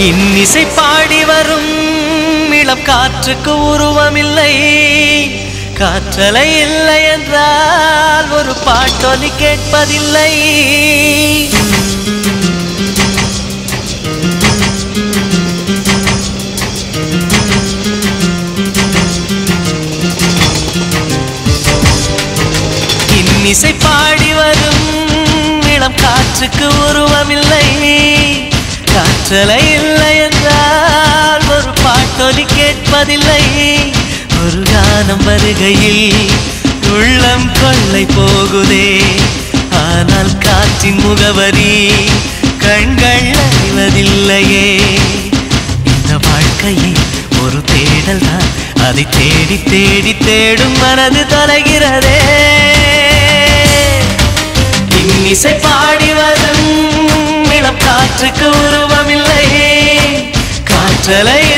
இன்னிசை பாடி வரும் இளம் காற்றுக்கு உருவமில்லை காற்றலை இல்லை என்றால் ஒரு பாட்டொலி கேட்பதில்லை இன்னிசை பாடி வரும் இளம் காற்றுக்கு உருவமில்லை காற்றலை இல்லை என்றால் ஒரு பாட்டொலி கேட்பதில்லை ஒரு கானம் வருகையில் உள்ளம் கொள்ளை போகுதே ஆனால் காற்றின் முகவரி கண்கள் அறிவதில்லையே இந்த வாழ்க்கையே ஒரு தேடல் தான் அதை தேடி தேடி தேடும் மனது தொலைகிறதே இன்னிசை பாடி வரும் இளம் காற்றுக்கு உருவமில்லை காற்றலை